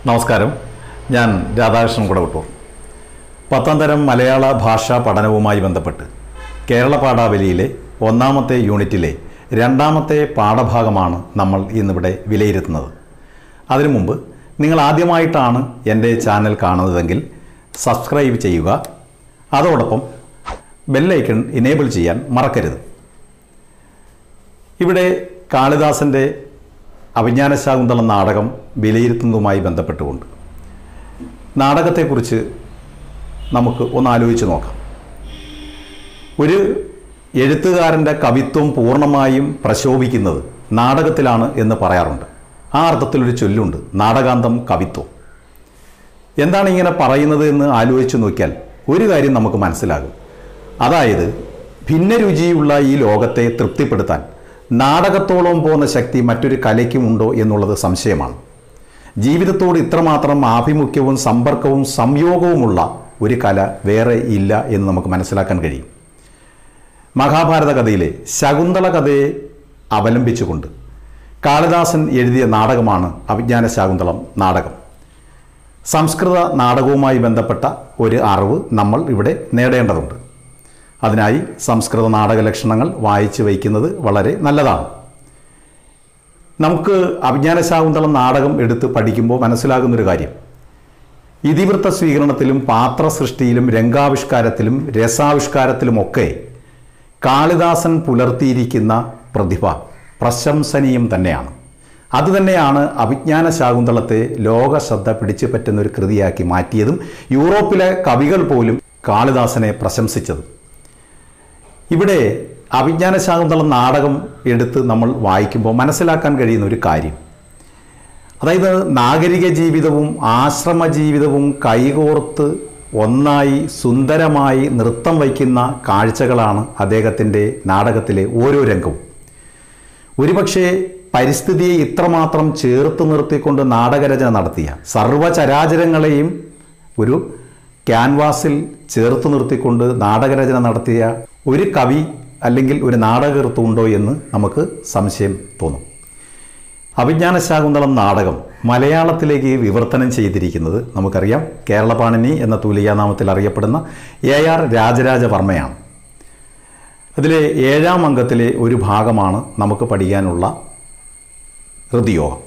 നമസ്കാരം ഞാൻ രാധാകൃഷ്ണൻ കുടവട്ടൂർ പത്താം തരം മലയാള ഭാഷാ പഠനവുമായി ബന്ധപ്പെട്ട് കേരള പാഠാവലിയിലെ ഒന്നാമത്തെ യൂണിറ്റിലെ രണ്ടാമത്തെ പാഠഭാഗമാണ് നമ്മൾ ഇന്നിവിടെ വിലയിരുത്തുന്നത് അതിനു മുമ്പ് നിങ്ങൾ ആദ്യമായിട്ടാണ് എൻ്റെ ചാനൽ കാണുന്നതെങ്കിൽ സബ്സ്ക്രൈബ് ചെയ്യുക അതോടൊപ്പം ബെല്ലൈക്കൺ ഇനേബിൾ ചെയ്യാൻ മറക്കരുത് ഇവിടെ കാളിദാസൻ്റെ അഭിജ്ഞാനശാകുന്തളം നാടകം വിലയിരുത്തുന്നതുമായി ബന്ധപ്പെട്ടുകൊണ്ട് നാടകത്തെക്കുറിച്ച് നമുക്ക് ഒന്ന് ആലോചിച്ച് നോക്കാം ഒരു എഴുത്തുകാരൻ്റെ കവിത്വം പൂർണ്ണമായും പ്രശോഭിക്കുന്നത് നാടകത്തിലാണ് എന്ന് പറയാറുണ്ട് ആ അർത്ഥത്തിലൊരു ചൊല്ലുണ്ട് നാടകാന്തം കവിത്വം എന്താണ് ഇങ്ങനെ പറയുന്നത് എന്ന് ആലോചിച്ച് നോക്കിയാൽ ഒരു കാര്യം നമുക്ക് മനസ്സിലാകും അതായത് ഭിന്നരുചിയുള്ള ഈ ലോകത്തെ തൃപ്തിപ്പെടുത്താൻ നാടകത്തോളം പോകുന്ന ശക്തി മറ്റൊരു കലയ്ക്കുമുണ്ടോ എന്നുള്ളത് സംശയമാണ് ജീവിതത്തോട് ഇത്രമാത്രം ആഭിമുഖ്യവും സമ്പർക്കവും സംയോഗവുമുള്ള ഒരു കല വേറെ ഇല്ല എന്ന് നമുക്ക് മനസ്സിലാക്കാൻ കഴിയും മഹാഭാരത കഥയിലെ ശകുന്തള കഥയെ അവലംബിച്ചുകൊണ്ട് കാളിദാസൻ എഴുതിയ നാടകമാണ് അഭിജ്ഞാന ശാകുന്തളം നാടകം സംസ്കൃത നാടകവുമായി ബന്ധപ്പെട്ട ഒരു അറിവ് നമ്മൾ ഇവിടെ നേടേണ്ടതുണ്ട് അതിനായി സംസ്കൃത നാടക ലക്ഷണങ്ങൾ വായിച്ചു വയ്ക്കുന്നത് വളരെ നല്ലതാണ് നമുക്ക് അഭിജ്ഞാനശാകുന്തളം നാടകം എടുത്ത് പഠിക്കുമ്പോൾ മനസ്സിലാകുന്നൊരു കാര്യം ഇതിവൃത്ത സ്വീകരണത്തിലും പാത്രസൃഷ്ടിയിലും രംഗാവിഷ്കാരത്തിലും രസാവിഷ്കാരത്തിലുമൊക്കെ കാളിദാസൻ പുലർത്തിയിരിക്കുന്ന പ്രതിഭ പ്രശംസനീയം തന്നെയാണ് അതുതന്നെയാണ് അഭിജ്ഞാന ശാകുന്തളത്തെ ലോക ശ്രദ്ധ പിടിച്ചു പറ്റുന്ന ഒരു കൃതിയാക്കി മാറ്റിയതും യൂറോപ്പിലെ കവികൾ പോലും കാളിദാസനെ പ്രശംസിച്ചതും ഇവിടെ അഭിജ്ഞാന ശാകുന്തളം നാടകം എടുത്ത് നമ്മൾ വായിക്കുമ്പോൾ മനസ്സിലാക്കാൻ കഴിയുന്ന ഒരു കാര്യം അതായത് നാഗരിക ജീവിതവും ആശ്രമ ജീവിതവും കൈകോർത്ത് ഒന്നായി സുന്ദരമായി നൃത്തം വയ്ക്കുന്ന കാഴ്ചകളാണ് അദ്ദേഹത്തിൻ്റെ നാടകത്തിലെ ഓരോ രംഗവും ഒരുപക്ഷെ പരിസ്ഥിതിയെ ഇത്രമാത്രം ചേർത്ത് നിർത്തിക്കൊണ്ട് നാടകരചന നടത്തിയ സർവചരാചരങ്ങളെയും ഒരു ക്യാൻവാസിൽ ചേർത്ത് നിർത്തിക്കൊണ്ട് നാടകരചന നടത്തിയ ഒരു കവി അല്ലെങ്കിൽ ഒരു നാടകകൃത്ത് ഉണ്ടോ എന്ന് നമുക്ക് സംശയം തോന്നും അഭിജ്ഞാന ശാകുന്തളം നാടകം മലയാളത്തിലേക്ക് വിവർത്തനം ചെയ്തിരിക്കുന്നത് നമുക്കറിയാം കേരളപാണിനി എന്ന തൂലികാനാമത്തിൽ അറിയപ്പെടുന്ന എ ആർ രാജരാജവർമ്മയാണ് അതിലെ ഏഴാം അംഗത്തിലെ ഒരു ഭാഗമാണ് നമുക്ക് പഠിക്കാനുള്ള ഹൃദയോഗം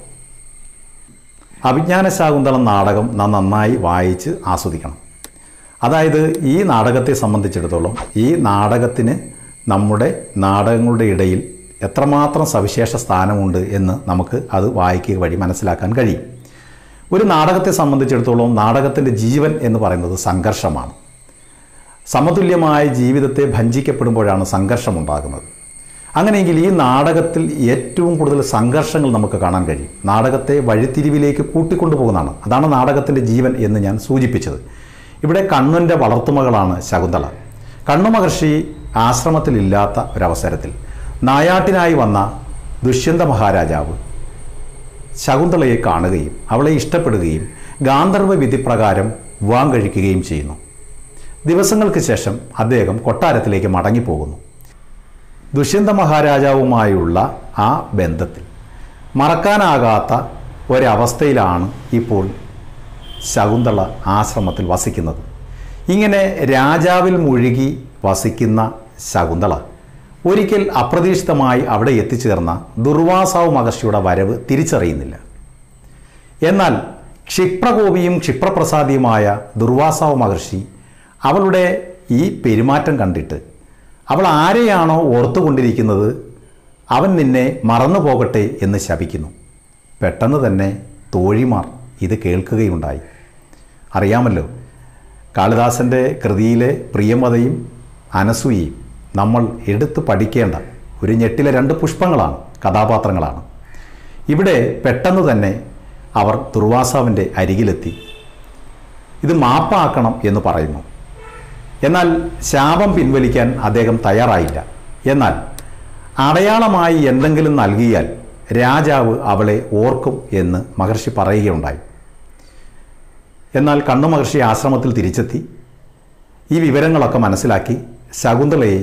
അഭിജ്ഞാന ശാകുന്തളം നാടകം നാം നന്നായി വായിച്ച് ആസ്വദിക്കണം അതായത് ഈ നാടകത്തെ സംബന്ധിച്ചിടത്തോളം ഈ നാടകത്തിന് നമ്മുടെ നാടകങ്ങളുടെ ഇടയിൽ എത്രമാത്രം സവിശേഷ സ്ഥാനമുണ്ട് എന്ന് നമുക്ക് അത് വായിക്കുക വഴി മനസ്സിലാക്കാൻ കഴിയും ഒരു നാടകത്തെ സംബന്ധിച്ചിടത്തോളം നാടകത്തിൻ്റെ ജീവൻ എന്ന് പറയുന്നത് സംഘർഷമാണ് സമതുല്യമായ ജീവിതത്തെ ഭഞ്ചിക്കപ്പെടുമ്പോഴാണ് സംഘർഷമുണ്ടാകുന്നത് അങ്ങനെയെങ്കിൽ ഈ നാടകത്തിൽ ഏറ്റവും കൂടുതൽ സംഘർഷങ്ങൾ നമുക്ക് കാണാൻ കഴിയും നാടകത്തെ വഴിത്തിരിവിലേക്ക് കൂട്ടിക്കൊണ്ടുപോകുന്നതാണ് അതാണ് നാടകത്തിൻ്റെ ജീവൻ എന്ന് ഞാൻ സൂചിപ്പിച്ചത് ഇവിടെ കണ്ണൻ്റെ വളർത്തുമകളാണ് ശകുന്തള കണ്ണു മഹർഷി ആശ്രമത്തിലില്ലാത്ത ഒരവസരത്തിൽ നായാട്ടിനായി വന്ന ദുഷ്യന്ത മഹാരാജാവ് ശകുന്തളയെ കാണുകയും അവളെ ഇഷ്ടപ്പെടുകയും ഗാന്ധർവ വിധിപ്രകാരം വിവാഹം കഴിക്കുകയും ചെയ്യുന്നു ദിവസങ്ങൾക്ക് ശേഷം അദ്ദേഹം കൊട്ടാരത്തിലേക്ക് മടങ്ങിപ്പോകുന്നു ദുഷ്യന്ത മഹാരാജാവുമായുള്ള ആ ബന്ധത്തിൽ മറക്കാനാകാത്ത ഒരവസ്ഥയിലാണ് ഇപ്പോൾ ശകുന്തള ആശ്രമത്തിൽ വസിക്കുന്നത് ഇങ്ങനെ രാജാവിൽ മുഴുകി വസിക്കുന്ന ശകുന്തള ഒരിക്കൽ അപ്രതീക്ഷിതമായി അവിടെ എത്തിച്ചേർന്ന ദുർവാസാവ് മഹർഷിയുടെ വരവ് തിരിച്ചറിയുന്നില്ല എന്നാൽ ക്ഷിപ്രകോപിയും ക്ഷിപ്രപ്രസാദിയുമായ ദുർവാസാവ് മഹർഷി അവളുടെ ഈ പെരുമാറ്റം കണ്ടിട്ട് അവൾ ആരെയാണോ ഓർത്തുകൊണ്ടിരിക്കുന്നത് അവൻ നിന്നെ മറന്നു പോകട്ടെ എന്ന് ശപിക്കുന്നു പെട്ടെന്ന് തന്നെ തോഴിമാർ ഇത് കേൾക്കുകയുണ്ടായി അറിയാമല്ലോ കാളിദാസൻ്റെ കൃതിയിലെ പ്രിയമതയും അനസൂയയും നമ്മൾ എടുത്ത് പഠിക്കേണ്ട ഒരു ഞെട്ടിലെ രണ്ട് പുഷ്പങ്ങളാണ് കഥാപാത്രങ്ങളാണ് ഇവിടെ പെട്ടെന്ന് തന്നെ അവർ ദുർവാസാവിൻ്റെ അരികിലെത്തി ഇത് മാപ്പാക്കണം എന്ന് പറയുന്നു എന്നാൽ ശാപം പിൻവലിക്കാൻ അദ്ദേഹം തയ്യാറായില്ല എന്നാൽ അടയാളമായി എന്തെങ്കിലും നൽകിയാൽ രാജാവ് അവളെ ഓർക്കും എന്ന് മഹർഷി പറയുകയുണ്ടായി എന്നാൽ കണ്ണു മഹർഷി ആശ്രമത്തിൽ തിരിച്ചെത്തി ഈ വിവരങ്ങളൊക്കെ മനസ്സിലാക്കി ശകുന്തളയെ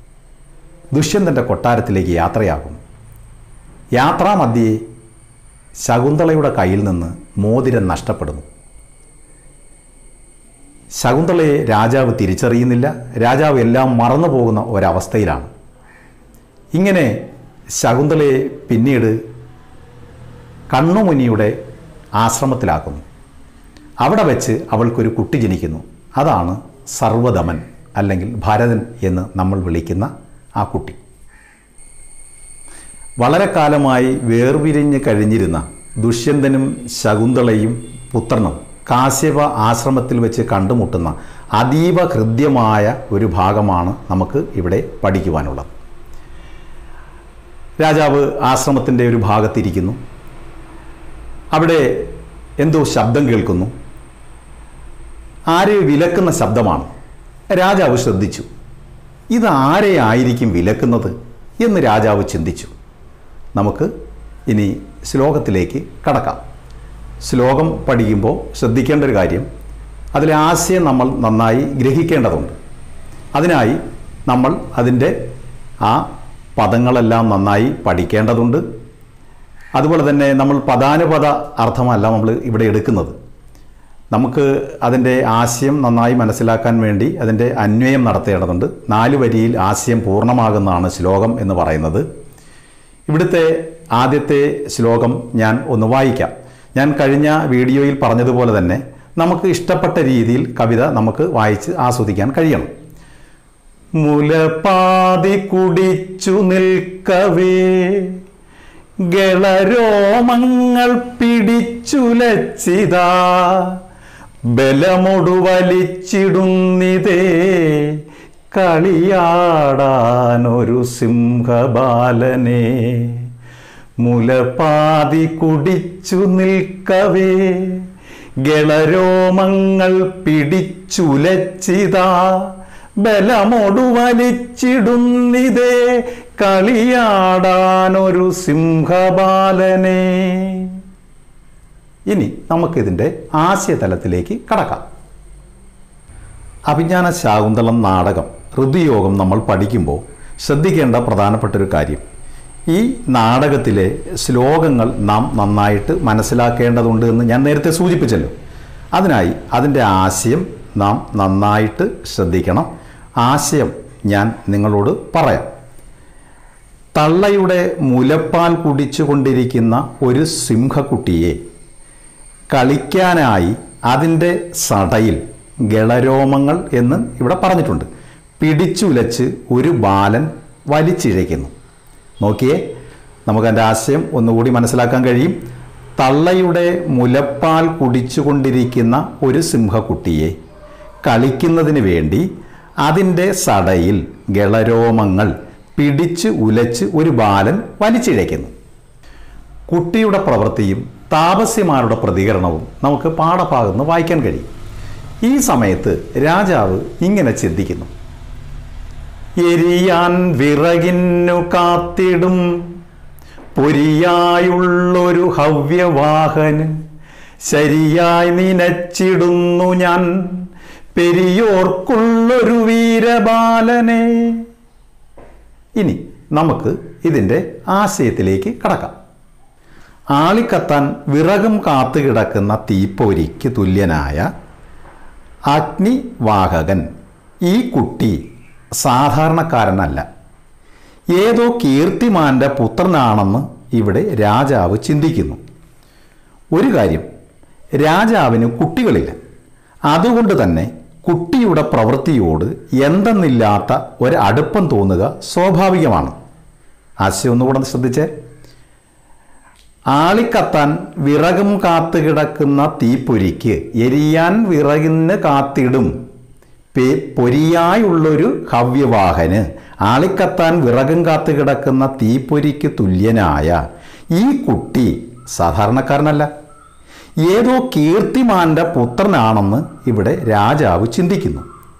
ദുഷ്യന്തൻ്റെ കൊട്ടാരത്തിലേക്ക് യാത്രയാകുന്നു യാത്രാമധ്യേ ശകുന്തളയുടെ കയ്യിൽ നിന്ന് മോതിരം നഷ്ടപ്പെടുന്നു ശകുന്തളയെ രാജാവ് തിരിച്ചറിയുന്നില്ല രാജാവ് എല്ലാം മറന്നു പോകുന്ന ഒരവസ്ഥയിലാണ് ഇങ്ങനെ ശകുന്തളയെ പിന്നീട് കണ്ണുമുനിയുടെ ആശ്രമത്തിലാക്കുന്നു അവിടെ വെച്ച് അവൾക്കൊരു കുട്ടി ജനിക്കുന്നു അതാണ് സർവദമൻ അല്ലെങ്കിൽ ഭരതൻ എന്ന് നമ്മൾ വിളിക്കുന്ന ആ കുട്ടി വളരെ കാലമായി വേർപിരിഞ്ഞ് കഴിഞ്ഞിരുന്ന ദുഷ്യന്തനും ശകുന്തളയും പുത്രനും കാശ്യപ ആശ്രമത്തിൽ വെച്ച് കണ്ടുമുട്ടുന്ന അതീവ ഹൃദ്യമായ ഒരു ഭാഗമാണ് നമുക്ക് ഇവിടെ പഠിക്കുവാനുള്ളത് രാജാവ് ആശ്രമത്തിൻ്റെ ഒരു ഭാഗത്തിരിക്കുന്നു അവിടെ എന്തോ ശബ്ദം കേൾക്കുന്നു ആരെ വിലക്കുന്ന ശബ്ദമാണ് രാജാവ് ശ്രദ്ധിച്ചു ഇത് ആരെ ആയിരിക്കും വിലക്കുന്നത് എന്ന് രാജാവ് ചിന്തിച്ചു നമുക്ക് ഇനി ശ്ലോകത്തിലേക്ക് കടക്കാം ശ്ലോകം പഠിക്കുമ്പോൾ ശ്രദ്ധിക്കേണ്ട ഒരു കാര്യം അതിലെ ആശയം നമ്മൾ നന്നായി ഗ്രഹിക്കേണ്ടതുണ്ട് അതിനായി നമ്മൾ അതിൻ്റെ ആ പദങ്ങളെല്ലാം നന്നായി പഠിക്കേണ്ടതുണ്ട് അതുപോലെ തന്നെ നമ്മൾ പദാനുപത അർത്ഥമല്ല നമ്മൾ ഇവിടെ എടുക്കുന്നത് നമുക്ക് അതിൻ്റെ ആശയം നന്നായി മനസ്സിലാക്കാൻ വേണ്ടി അതിൻ്റെ അന്വയം നടത്തേണ്ടതുണ്ട് നാല് വരിയിൽ ആശയം പൂർണ്ണമാകുന്നതാണ് ശ്ലോകം എന്ന് പറയുന്നത് ഇവിടുത്തെ ആദ്യത്തെ ശ്ലോകം ഞാൻ ഒന്ന് വായിക്കാം ഞാൻ കഴിഞ്ഞ വീഡിയോയിൽ പറഞ്ഞതുപോലെ തന്നെ നമുക്ക് ഇഷ്ടപ്പെട്ട രീതിയിൽ കവിത നമുക്ക് വായിച്ച് ആസ്വദിക്കാൻ കഴിയണം മുലപാതി കുടിച്ചു നിൽക്കവേ ഗളരോമങ്ങൾ പിടിച്ചുലച്ചിതാ ബലമൊടു വലിച്ചിടുന്നിതേ കളിയാടാനൊരു സിംഹബാലനെ മുലപാതി കുടിച്ചു നിൽക്കവേ ഗളരോമങ്ങൾ പിടിച്ചുലച്ചിതാ ബലമൊടു വലിച്ചിടുന്നിതേ കളിയാടാനൊരു സിംഹബാലനെ ഇനി നമുക്കിതിൻ്റെ ആശയതലത്തിലേക്ക് കടക്കാം അഭിജ്ഞാന ശാകുന്തളം നാടകം ഋതുയോഗം നമ്മൾ പഠിക്കുമ്പോൾ ശ്രദ്ധിക്കേണ്ട പ്രധാനപ്പെട്ട ഒരു കാര്യം ഈ നാടകത്തിലെ ശ്ലോകങ്ങൾ നാം നന്നായിട്ട് മനസ്സിലാക്കേണ്ടതുണ്ട് എന്ന് ഞാൻ നേരത്തെ സൂചിപ്പിച്ചല്ലോ അതിനായി അതിൻ്റെ ആശയം നാം നന്നായിട്ട് ശ്രദ്ധിക്കണം ആശയം ഞാൻ നിങ്ങളോട് പറയാം തള്ളയുടെ മുലപ്പാൽ കുടിച്ചുകൊണ്ടിരിക്കുന്ന ഒരു സിംഹക്കുട്ടിയെ കളിക്കാനായി അതിൻ്റെ സടയിൽ ഗളരോമങ്ങൾ എന്ന് ഇവിടെ പറഞ്ഞിട്ടുണ്ട് പിടിച്ചുലച്ച് ഒരു ബാലൻ വലിച്ചിഴയ്ക്കുന്നു നോക്കിയേ നമുക്കതിൻ്റെ ആശയം ഒന്നുകൂടി മനസ്സിലാക്കാൻ കഴിയും തള്ളയുടെ മുലപ്പാൽ കുടിച്ചുകൊണ്ടിരിക്കുന്ന ഒരു സിംഹക്കുട്ടിയെ കളിക്കുന്നതിന് വേണ്ടി അതിൻ്റെ സടയിൽ ഗളരോമങ്ങൾ പിടിച്ച് ഉലച്ച് ഒരു ബാലൻ വലിച്ചിഴയ്ക്കുന്നു കുട്ടിയുടെ പ്രവൃത്തിയും താപസ്യമാരുടെ പ്രതികരണവും നമുക്ക് പാഠഭാഗത്ത് നിന്ന് വായിക്കാൻ കഴിയും ഈ സമയത്ത് രാജാവ് ഇങ്ങനെ ചിന്തിക്കുന്നു എരിയാൻ വിറകിന്നു കാത്തിടും പൊരിയായുള്ളൊരു ഹവ്യവാഹന് ശരിയായി നിനച്ചിടുന്നു ഞാൻ പെരിയോർക്കുള്ളൊരു വീരബാലനെ ഇനി നമുക്ക് ഇതിൻ്റെ ആശയത്തിലേക്ക് കടക്കാം ആളിക്കത്താൻ വിറകും കാത്തു കിടക്കുന്ന തീപ്പൊരിക്ക് തുല്യനായ അഗ്നിവാഹകൻ ഈ കുട്ടി സാധാരണക്കാരനല്ല ഏതോ കീർത്തിമാന്റെ പുത്രനാണെന്ന് ഇവിടെ രാജാവ് ചിന്തിക്കുന്നു ഒരു കാര്യം രാജാവിന് കുട്ടികളില്ല അതുകൊണ്ട് തന്നെ കുട്ടിയുടെ പ്രവൃത്തിയോട് എന്തെന്നില്ലാത്ത ഒരടുപ്പം തോന്നുക സ്വാഭാവികമാണ് ആശയം ഒന്നുകൂടെ ഒന്ന് ശ്രദ്ധിച്ചേ ആളിക്കത്താൻ വിറകും കാത്തു കിടക്കുന്ന തീപ്പൊരിക്ക് എരിയാൻ വിറകിന് കാത്തിടും പെ- പൊരിയായുള്ളൊരു ഹവ്യവാഹന് ആളിക്കത്താൻ വിറകും കാത്തു കിടക്കുന്ന തീപ്പൊരിക്ക് തുല്യനായ ഈ കുട്ടി സാധാരണക്കാരനല്ല ഏതോ കീർത്തിമാന്റെ പുത്രനാണെന്ന് ഇവിടെ രാജാവ് ചിന്തിക്കുന്നു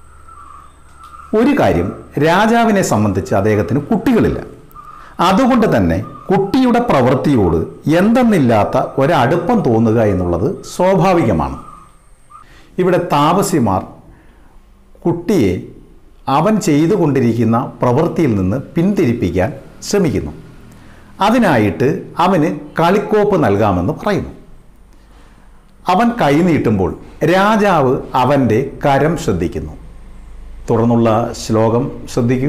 ഒരു കാര്യം രാജാവിനെ സംബന്ധിച്ച് അദ്ദേഹത്തിന് കുട്ടികളില്ല അതുകൊണ്ട് തന്നെ കുട്ടിയുടെ പ്രവൃത്തിയോട് എന്തെന്നില്ലാത്ത ഒരടുപ്പം തോന്നുക എന്നുള്ളത് സ്വാഭാവികമാണ് ഇവിടെ താപസിമാർ കുട്ടിയെ അവൻ ചെയ്തുകൊണ്ടിരിക്കുന്ന പ്രവൃത്തിയിൽ നിന്ന് പിന്തിരിപ്പിക്കാൻ ശ്രമിക്കുന്നു അതിനായിട്ട് അവന് കളിക്കോപ്പ് നൽകാമെന്ന് പറയുന്നു അവൻ കൈ നീട്ടുമ്പോൾ രാജാവ് അവൻ്റെ കരം ശ്രദ്ധിക്കുന്നു തുടർന്നുള്ള ശ്ലോകം ശ്രദ്ധിക്കൂ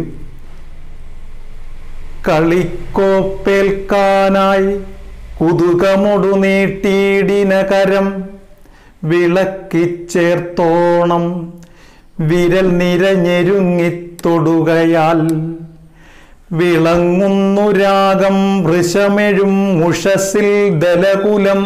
കളിക്കോപ്പേൽക്കാനായി കുതുകമൊടു നീട്ടിയിടിന കരം വിളക്കിച്ചേർത്തോണം വിരൽ നിരഞ്ഞെരുങ്ങിത്തൊടുകയാൽ വിളങ്ങുന്നു രാഗം വൃഷമെഴും മുഷസിൽ ദലകുലം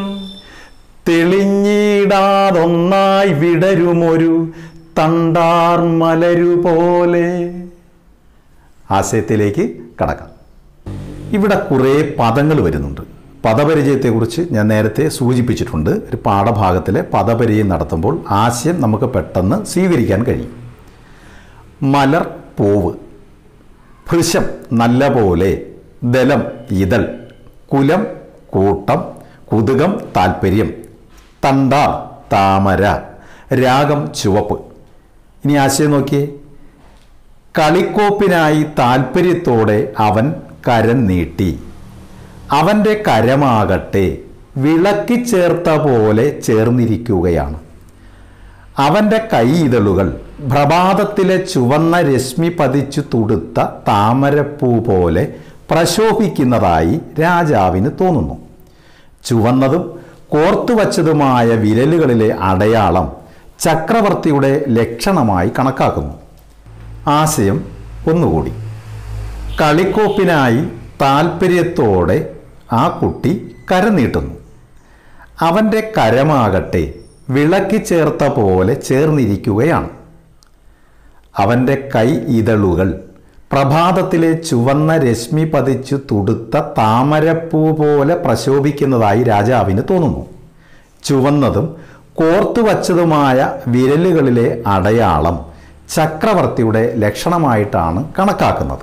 തെളിഞ്ഞിടാതൊന്നായി വിടരുമൊരു തണ്ടാർ മലരു പോലെ ആശയത്തിലേക്ക് കടക്കാം ഇവിടെ കുറേ പദങ്ങൾ വരുന്നുണ്ട് പദപരിചയത്തെക്കുറിച്ച് ഞാൻ നേരത്തെ സൂചിപ്പിച്ചിട്ടുണ്ട് ഒരു പാഠഭാഗത്തിലെ പദപരിചയം നടത്തുമ്പോൾ ആശയം നമുക്ക് പെട്ടെന്ന് സ്വീകരിക്കാൻ കഴിയും മലർ പൂവ് ഭൃശം നല്ല പോലെ ദലം ഇതൾ കുലം കൂട്ടം കുതുകം താൽപ്പര്യം തണ്ടാർ താമര രാഗം ചുവപ്പ് ഇനി ആശയം നോക്കിയേ കളിക്കോപ്പിനായി താൽപ്പര്യത്തോടെ അവൻ കരം നീട്ടി അവൻ്റെ കരമാകട്ടെ വിളക്കി ചേർത്ത പോലെ ചേർന്നിരിക്കുകയാണ് അവൻ്റെ കൈയിതളുകൾ പ്രഭാതത്തിലെ ചുവന്ന രശ്മി പതിച്ചു തുടുത്ത താമരപ്പൂ പോലെ പ്രശോഭിക്കുന്നതായി രാജാവിന് തോന്നുന്നു ചുവന്നതും കോർത്തുവച്ചതുമായ വിരലുകളിലെ അടയാളം ചക്രവർത്തിയുടെ ലക്ഷണമായി കണക്കാക്കുന്നു ആശയം ഒന്നുകൂടി കളിക്കോപ്പിനായി താൽപ്പര്യത്തോടെ ആ കുട്ടി കരനീട്ടുന്നു അവൻ്റെ കരമാകട്ടെ വിളക്കി ചേർത്ത പോലെ ചേർന്നിരിക്കുകയാണ് അവൻ്റെ കൈ ഇതളുകൾ പ്രഭാതത്തിലെ ചുവന്ന രശ്മി പതിച്ചു തുടുത്ത താമരപ്പൂ പോലെ പ്രശോഭിക്കുന്നതായി രാജാവിന് തോന്നുന്നു ചുവന്നതും കോർത്തുവച്ചതുമായ വിരലുകളിലെ അടയാളം ചക്രവർത്തിയുടെ ലക്ഷണമായിട്ടാണ് കണക്കാക്കുന്നത്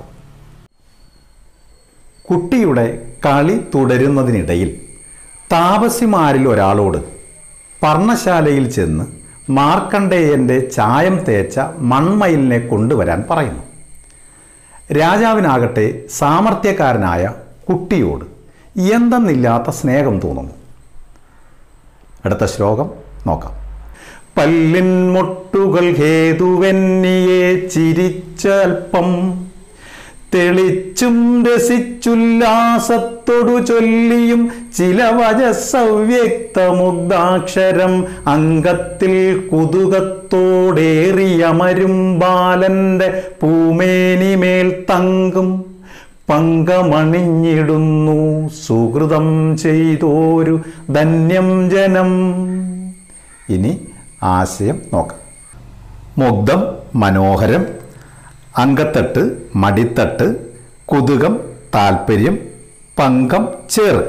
കുട്ടിയുടെ കളി തുടരുന്നതിനിടയിൽ താപസിമാരിൽ ഒരാളോട് പർണശാലയിൽ ചെന്ന് മാർക്കണ്ഡേയൻ്റെ ചായം തേച്ച മൺമയിലിനെ കൊണ്ടുവരാൻ പറയുന്നു രാജാവിനാകട്ടെ സാമർത്ഥ്യക്കാരനായ കുട്ടിയോട് എന്തെന്നില്ലാത്ത സ്നേഹം തോന്നുന്നു അടുത്ത ശ്ലോകം നോക്കാം പല്ലിൻ മുട്ടുകൾ ഹേതുവെന്നിയെ ചിരിച്ചൽപ്പം തെളിച്ചും രസിച്ചുല്ലാസത്തോടു ചൊല്ലിയും ചില വജസവ്യക്തമുദ്ദാക്ഷരം അംഗത്തിൽ കുതുകത്തോടേറിയമരും ബാലന്റെ പൂമേനിമേൽ തങ്കും പങ്കമണിഞ്ഞിടുന്നു സുഹൃതം ചെയ്തോരു ധന്യം ജനം ഇനി ആശയം നോക്കാം മുഗ്ധം മനോഹരം അങ്കത്തട്ട് മടിത്തട്ട് കുതുകം താൽപ്പര്യം പങ്കം ചേറ്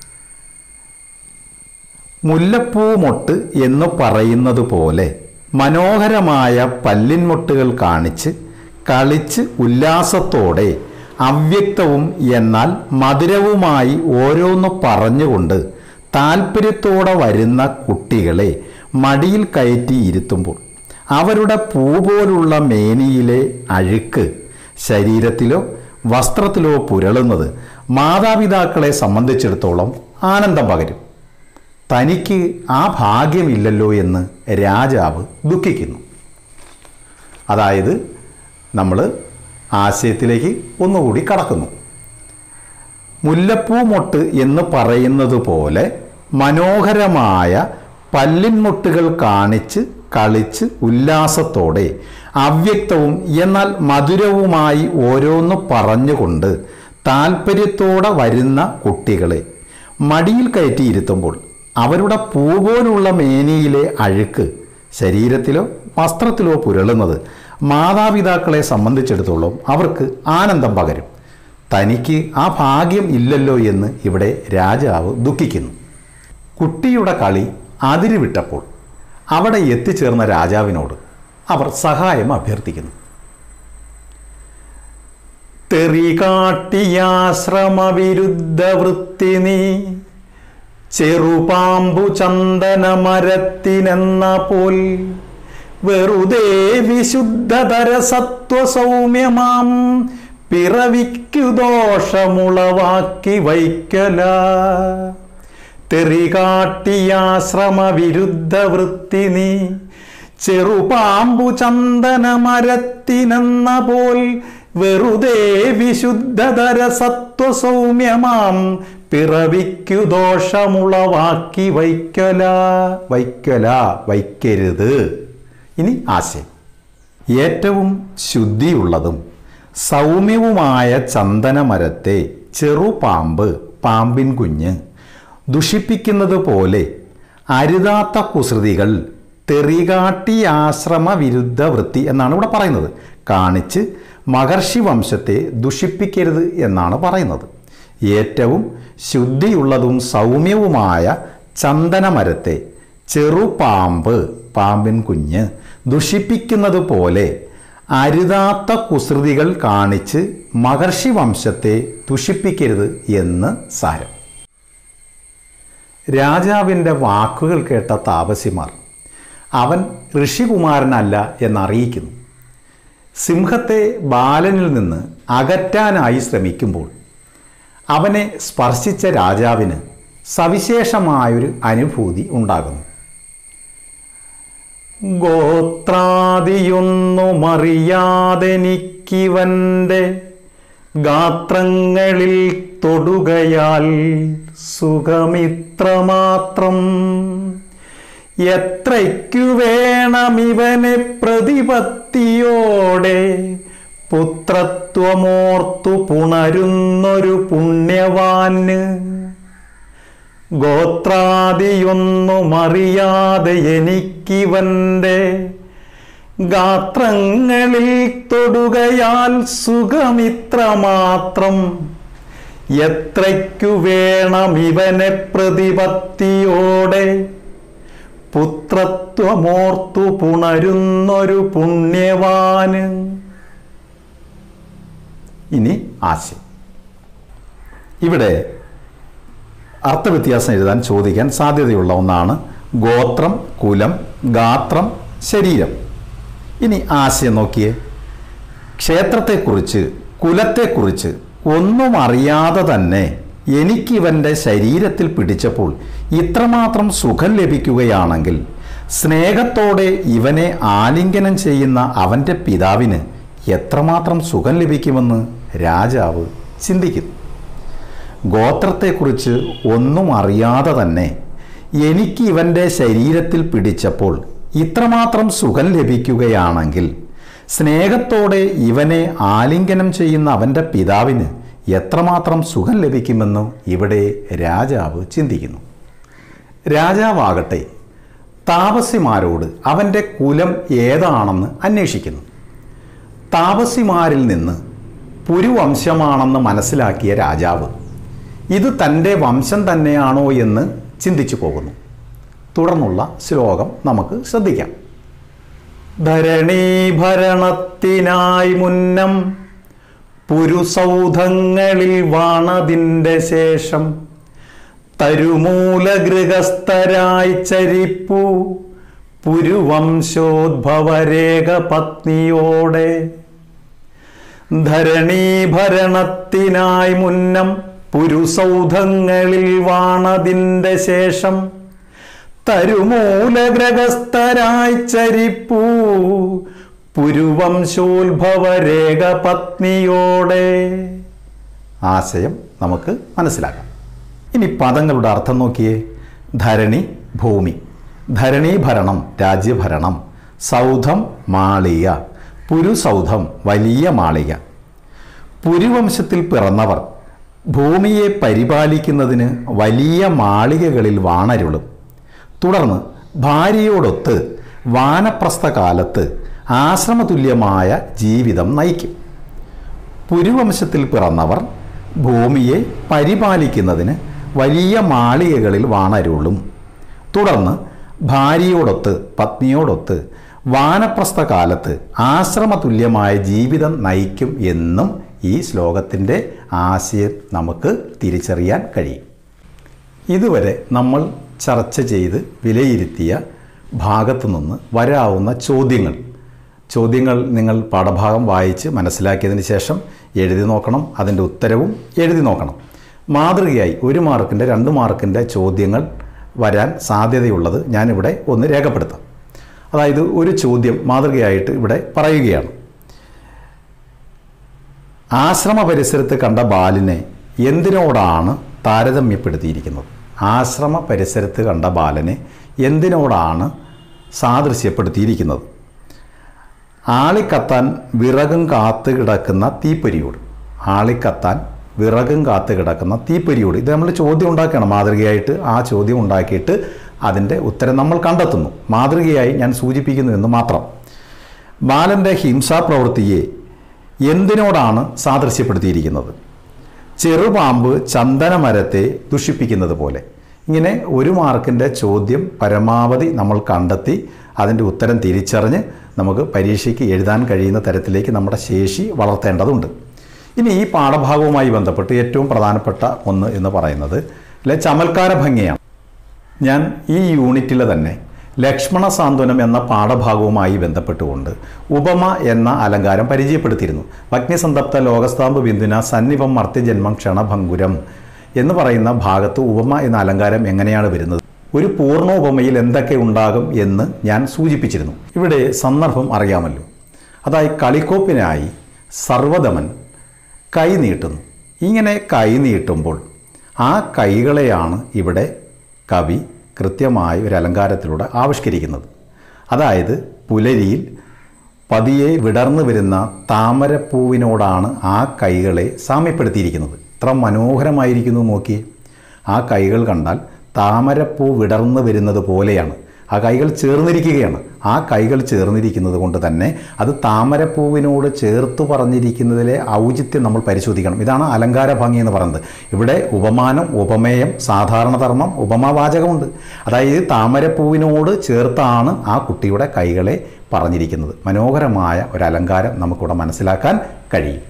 മുല്ലപ്പൂമൊട്ട് എന്ന് പറയുന്നത് പോലെ മനോഹരമായ പല്ലിൻമൊട്ടുകൾ കാണിച്ച് കളിച്ച് ഉല്ലാസത്തോടെ അവ്യക്തവും എന്നാൽ മധുരവുമായി ഓരോന്ന് പറഞ്ഞുകൊണ്ട് താല്പര്യത്തോടെ വരുന്ന കുട്ടികളെ മടിയിൽ കയറ്റി ഇരുത്തുമ്പോൾ അവരുടെ പൂ പോലുള്ള മേനിയിലെ അഴുക്ക് ശരീരത്തിലോ വസ്ത്രത്തിലോ പുരളുന്നത് മാതാപിതാക്കളെ സംബന്ധിച്ചിടത്തോളം ആനന്ദം പകരും തനിക്ക് ആ ഭാഗ്യമില്ലല്ലോ എന്ന് രാജാവ് ദുഃഖിക്കുന്നു അതായത് നമ്മൾ ആശയത്തിലേക്ക് ഒന്നുകൂടി കടക്കുന്നു മുല്ലപ്പൂ മൊട്ട് എന്ന് പറയുന്നത് പോലെ മനോഹരമായ പല്ലിൻമൊട്ടുകൾ കാണിച്ച് കളിച്ച് ഉല്ലാസത്തോടെ അവ്യക്തവും എന്നാൽ മധുരവുമായി ഓരോന്ന് പറഞ്ഞുകൊണ്ട് താല്പര്യത്തോടെ വരുന്ന കുട്ടികളെ മടിയിൽ കയറ്റിയിരുത്തുമ്പോൾ അവരുടെ പൂ പോലുള്ള മേനിയിലെ അഴുക്ക് ശരീരത്തിലോ വസ്ത്രത്തിലോ പുരളുന്നത് മാതാപിതാക്കളെ സംബന്ധിച്ചിടത്തോളം അവർക്ക് ആനന്ദം പകരും തനിക്ക് ആ ഭാഗ്യം ഇല്ലല്ലോ എന്ന് ഇവിടെ രാജാവ് ദുഃഖിക്കുന്നു കുട്ടിയുടെ കളി അതിരുവിട്ടപ്പോൾ അവിടെ എത്തിച്ചേർന്ന രാജാവിനോട് അവർ സഹായം അഭ്യർത്ഥിക്കുന്നു തെറികാട്ടിയാശ്രമവിരുദ്ധ വൃത്തി നീ ചെറുപാമ്പു ചന്ദനമരത്തിനെന്ന പോൽ വെറുതെ വിശുദ്ധതര സത്വസൗമ്യമാം പിറവിക്കു ദോഷമുളവാക്കി വയ്ക്കല തെറികാട്ടിയാശ്രമ വിരുദ്ധ വൃത്തി നീ ചെറുപാമ്പു ചന്ദന മരത്തിനെന്ന പോൽ വെറുതെ വിശുദ്ധതര സത്വസൗമ്യമാം പിറവിക്കു ദോഷമുളവാക്കി വയ്ക്കല വയ്ക്കല വയ്ക്കരുത് ഇനി ആശയം ഏറ്റവും ശുദ്ധിയുള്ളതും സൗമ്യവുമായ ചന്ദനമരത്തെ ചെറുപാമ്പ് പാമ്പിൻ കുഞ്ഞ് ദുഷിപ്പിക്കുന്നത് പോലെ അരുതാത്ത കുസൃതികൾ തെറികാട്ടി ആശ്രമ വിരുദ്ധ വൃത്തി എന്നാണ് ഇവിടെ പറയുന്നത് കാണിച്ച് മഹർഷി വംശത്തെ ദുഷിപ്പിക്കരുത് എന്നാണ് പറയുന്നത് ഏറ്റവും ശുദ്ധിയുള്ളതും സൗമ്യവുമായ ചന്ദനമരത്തെ ചെറുപാമ്പ് പാമ്പിൻ കുഞ്ഞ് ദുഷിപ്പിക്കുന്നത് പോലെ അരുതാത്ത കുസൃതികൾ കാണിച്ച് മഹർഷി വംശത്തെ ദുഷിപ്പിക്കരുത് എന്ന് സാരം രാജാവിൻ്റെ വാക്കുകൾ കേട്ട താപസിമാർ അവൻ ഋഷികുമാരനല്ല എന്നറിയിക്കുന്നു സിംഹത്തെ ബാലനിൽ നിന്ന് അകറ്റാനായി ശ്രമിക്കുമ്പോൾ അവനെ സ്പർശിച്ച രാജാവിന് സവിശേഷമായൊരു അനുഭൂതി ഉണ്ടാകുന്നു ഗോത്രാദിയൊന്നുമറിയാതെനിക്കിവൻ്റെ ഗാത്രങ്ങളിൽ തൊടുകയാൽ സുഖമിത്രമാത്രം എത്രയ്ക്കു വേണമിവനെ പ്രതിപത്തിയോടെ പുത്രത്വമോർത്തു പുണരുന്നൊരു പുണ്യവാന് ഗോത്രാദിയൊന്നുമറിയാതെ എനിക്കിവന്റെ ഗാത്രങ്ങളിൽ തൊടുകയാൽ സുഖമിത്രമാത്രം എത്രയ്ക്കു വേണം ഇവനെ പ്രതിപത്തിയോടെ പുത്രത്വമോർത്തു പുണരുന്നൊരു പുണ്യവാന് ഇനി ആശയം ഇവിടെ അർത്ഥവ്യത്യാസം എഴുതാൻ ചോദിക്കാൻ സാധ്യതയുള്ള ഒന്നാണ് ഗോത്രം കുലം ഗാത്രം ശരീരം ഇനി ആശയം നോക്കിയേ ക്ഷേത്രത്തെക്കുറിച്ച് കുലത്തെക്കുറിച്ച് ഒന്നും അറിയാതെ തന്നെ എനിക്കിവൻ്റെ ശരീരത്തിൽ പിടിച്ചപ്പോൾ ഇത്രമാത്രം സുഖം ലഭിക്കുകയാണെങ്കിൽ സ്നേഹത്തോടെ ഇവനെ ആലിംഗനം ചെയ്യുന്ന അവൻ്റെ പിതാവിന് എത്രമാത്രം സുഖം ലഭിക്കുമെന്ന് രാജാവ് ചിന്തിക്കുന്നു ഗോത്രത്തെക്കുറിച്ച് ഒന്നും അറിയാതെ തന്നെ എനിക്ക് ഇവൻ്റെ ശരീരത്തിൽ പിടിച്ചപ്പോൾ ഇത്രമാത്രം സുഖം ലഭിക്കുകയാണെങ്കിൽ സ്നേഹത്തോടെ ഇവനെ ആലിംഗനം ചെയ്യുന്ന അവൻ്റെ പിതാവിന് എത്രമാത്രം സുഖം ലഭിക്കുമെന്ന് ഇവിടെ രാജാവ് ചിന്തിക്കുന്നു രാജാവാകട്ടെ താപസിമാരോട് അവൻ്റെ കുലം ഏതാണെന്ന് അന്വേഷിക്കുന്നു താപസിമാരിൽ നിന്ന് പുരുവംശമാണെന്ന് മനസ്സിലാക്കിയ രാജാവ് ഇത് തൻ്റെ വംശം തന്നെയാണോ എന്ന് ചിന്തിച്ചു പോകുന്നു തുടർന്നുള്ള ശ്ലോകം നമുക്ക് ശ്രദ്ധിക്കാം ധരണീഭരണത്തിനായി മുന്നം പുരുസൗധങ്ങളിൽ വാണതിൻ്റെ ശേഷം തരുമൂലഗൃഹസ്ഥരായി ചരിപ്പു പുരുവംശോദ്ഭവരേഖ പത്നിയോടെ ധരണീഭരണത്തിനായി മുന്നം പുരുസൗധങ്ങളിൽ വാണതിൻ്റെ ശേഷം തരുമൂലഗ്രഹസ്ഥരായി ചരിപ്പൂ പുരുവംശോത്ഭവരേഖ പത്നിയോടെ ആശയം നമുക്ക് മനസ്സിലാക്കാം ഇനി പദങ്ങളുടെ അർത്ഥം നോക്കിയേ ധരണി ഭൂമി ധരണീഭരണം രാജ്യഭരണം സൗധം മാളിക പുരുസൗധം വലിയ മാളിക പുരുവംശത്തിൽ പിറന്നവർ ഭൂമിയെ പരിപാലിക്കുന്നതിന് വലിയ മാളികകളിൽ വാണരുളും തുടർന്ന് ഭാര്യയോടൊത്ത് വാനപ്രസ്ഥ കാലത്ത് ആശ്രമതുല്യമായ ജീവിതം നയിക്കും പുരുവംശത്തിൽ പിറന്നവർ ഭൂമിയെ പരിപാലിക്കുന്നതിന് വലിയ മാളികകളിൽ വാണരുളും തുടർന്ന് ഭാര്യയോടൊത്ത് പത്നിയോടൊത്ത് വാനപ്രസ്ഥ കാലത്ത് ആശ്രമതുല്യമായ ജീവിതം നയിക്കും എന്നും ഈ ശ്ലോകത്തിൻ്റെ ആശയം നമുക്ക് തിരിച്ചറിയാൻ കഴിയും ഇതുവരെ നമ്മൾ ചർച്ച ചെയ്ത് വിലയിരുത്തിയ ഭാഗത്തു നിന്ന് വരാവുന്ന ചോദ്യങ്ങൾ ചോദ്യങ്ങൾ നിങ്ങൾ പാഠഭാഗം വായിച്ച് മനസ്സിലാക്കിയതിന് ശേഷം എഴുതി നോക്കണം അതിൻ്റെ ഉത്തരവും എഴുതി നോക്കണം മാതൃകയായി ഒരു മാർക്കിൻ്റെ രണ്ട് മാർക്കിൻ്റെ ചോദ്യങ്ങൾ വരാൻ സാധ്യതയുള്ളത് ഞാനിവിടെ ഒന്ന് രേഖപ്പെടുത്താം അതായത് ഒരു ചോദ്യം മാതൃകയായിട്ട് ഇവിടെ പറയുകയാണ് ആശ്രമ പരിസരത്ത് കണ്ട ബാലിനെ എന്തിനോടാണ് താരതമ്യപ്പെടുത്തിയിരിക്കുന്നത് ആശ്രമ പരിസരത്ത് കണ്ട ബാലനെ എന്തിനോടാണ് സാദൃശ്യപ്പെടുത്തിയിരിക്കുന്നത് ആളിക്കത്താൻ വിറകും കാത്ത് കിടക്കുന്ന തീപ്പൊരിയോട് ആളിക്കത്താൻ വിറകും കാത്ത് കിടക്കുന്ന തീപ്പൊരിയോട് ഇത് നമ്മൾ ചോദ്യം ഉണ്ടാക്കണം മാതൃകയായിട്ട് ആ ചോദ്യം ഉണ്ടാക്കിയിട്ട് അതിൻ്റെ ഉത്തരം നമ്മൾ കണ്ടെത്തുന്നു മാതൃകയായി ഞാൻ സൂചിപ്പിക്കുന്നു എന്ന് മാത്രം ബാലൻ്റെ ഹിംസാപ്രവൃത്തിയെ എന്തിനോടാണ് സാദൃശ്യപ്പെടുത്തിയിരിക്കുന്നത് ചെറുപാമ്പ് ചന്ദനമരത്തെ ദുഷിപ്പിക്കുന്നത് പോലെ ഇങ്ങനെ ഒരു മാർക്കിൻ്റെ ചോദ്യം പരമാവധി നമ്മൾ കണ്ടെത്തി അതിൻ്റെ ഉത്തരം തിരിച്ചറിഞ്ഞ് നമുക്ക് പരീക്ഷയ്ക്ക് എഴുതാൻ കഴിയുന്ന തരത്തിലേക്ക് നമ്മുടെ ശേഷി വളർത്തേണ്ടതുണ്ട് ഇനി ഈ പാഠഭാഗവുമായി ബന്ധപ്പെട്ട് ഏറ്റവും പ്രധാനപ്പെട്ട ഒന്ന് എന്ന് പറയുന്നത് അല്ലെ ചമൽക്കാര ഭംഗിയാണ് ഞാൻ ഈ യൂണിറ്റിലെ തന്നെ ലക്ഷ്മണ സാന്ത്വനം എന്ന പാഠഭാഗവുമായി ബന്ധപ്പെട്ടുകൊണ്ട് ഉപമ എന്ന അലങ്കാരം പരിചയപ്പെടുത്തിയിരുന്നു ഭഗ്നിസന്തപ്ത ലോകസ്താമ്പ് ബിന്ദുന സന്നിപം മർത്യജന്മം ക്ഷണഭങ്കുരം എന്ന് പറയുന്ന ഭാഗത്ത് ഉപമ എന്ന അലങ്കാരം എങ്ങനെയാണ് വരുന്നത് ഒരു പൂർണ്ണോപമയിൽ എന്തൊക്കെ ഉണ്ടാകും എന്ന് ഞാൻ സൂചിപ്പിച്ചിരുന്നു ഇവിടെ സന്ദർഭം അറിയാമല്ലോ അതായത് കളിക്കോപ്പിനായി സർവദമൻ കൈ നീട്ടുന്നു ഇങ്ങനെ കൈ നീട്ടുമ്പോൾ ആ കൈകളെയാണ് ഇവിടെ കവി കൃത്യമായ ഒരു അലങ്കാരത്തിലൂടെ ആവിഷ്കരിക്കുന്നത് അതായത് പുലരിയിൽ പതിയെ വിടർന്നു വരുന്ന താമരപ്പൂവിനോടാണ് ആ കൈകളെ സാമ്യപ്പെടുത്തിയിരിക്കുന്നത് ഇത്ര മനോഹരമായിരിക്കുന്നു നോക്കിയേ ആ കൈകൾ കണ്ടാൽ താമരപ്പൂ വിടർന്നു വരുന്നത് പോലെയാണ് ആ കൈകൾ ചേർന്നിരിക്കുകയാണ് ആ കൈകൾ ചേർന്നിരിക്കുന്നത് കൊണ്ട് തന്നെ അത് താമരപ്പൂവിനോട് ചേർത്ത് പറഞ്ഞിരിക്കുന്നതിലെ ഔചിത്യം നമ്മൾ പരിശോധിക്കണം ഇതാണ് അലങ്കാര ഭംഗി എന്ന് പറയുന്നത് ഇവിടെ ഉപമാനം ഉപമേയം സാധാരണ ധർമ്മം ഉപമാവാചകമുണ്ട് അതായത് താമരപ്പൂവിനോട് ചേർത്താണ് ആ കുട്ടിയുടെ കൈകളെ പറഞ്ഞിരിക്കുന്നത് മനോഹരമായ ഒരു അലങ്കാരം നമുക്കിവിടെ മനസ്സിലാക്കാൻ കഴിയും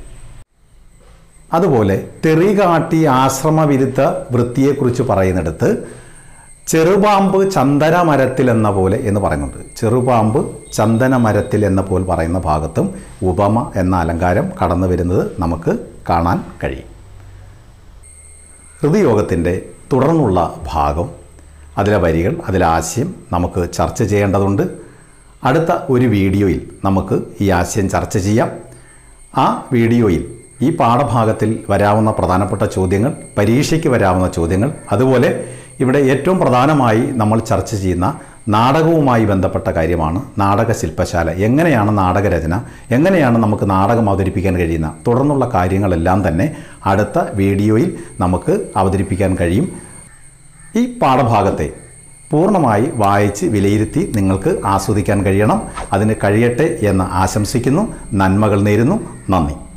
അതുപോലെ തെറി കാട്ടി ആശ്രമവിരുദ്ധ വൃത്തിയെക്കുറിച്ച് പറയുന്നിടത്ത് ചെറുപാമ്പ് ചന്ദന മരത്തിൽ എന്ന പോലെ എന്ന് പറയുന്നുണ്ട് ചെറുപാമ്പ് ചന്ദന മരത്തിൽ എന്ന പോലെ പറയുന്ന ഭാഗത്തും ഉപമ എന്ന അലങ്കാരം കടന്നു വരുന്നത് നമുക്ക് കാണാൻ കഴിയും ഹൃദയോഗത്തിൻ്റെ തുടർന്നുള്ള ഭാഗം അതിലെ വരികൾ അതിലെ ആശയം നമുക്ക് ചർച്ച ചെയ്യേണ്ടതുണ്ട് അടുത്ത ഒരു വീഡിയോയിൽ നമുക്ക് ഈ ആശയം ചർച്ച ചെയ്യാം ആ വീഡിയോയിൽ ഈ പാഠഭാഗത്തിൽ വരാവുന്ന പ്രധാനപ്പെട്ട ചോദ്യങ്ങൾ പരീക്ഷയ്ക്ക് വരാവുന്ന ചോദ്യങ്ങൾ അതുപോലെ ഇവിടെ ഏറ്റവും പ്രധാനമായി നമ്മൾ ചർച്ച ചെയ്യുന്ന നാടകവുമായി ബന്ധപ്പെട്ട കാര്യമാണ് നാടക ശില്പശാല എങ്ങനെയാണ് നാടകരചന എങ്ങനെയാണ് നമുക്ക് നാടകം അവതരിപ്പിക്കാൻ കഴിയുന്ന തുടർന്നുള്ള കാര്യങ്ങളെല്ലാം തന്നെ അടുത്ത വീഡിയോയിൽ നമുക്ക് അവതരിപ്പിക്കാൻ കഴിയും ഈ പാഠഭാഗത്തെ പൂർണ്ണമായി വായിച്ച് വിലയിരുത്തി നിങ്ങൾക്ക് ആസ്വദിക്കാൻ കഴിയണം അതിന് കഴിയട്ടെ എന്ന് ആശംസിക്കുന്നു നന്മകൾ നേരുന്നു നന്ദി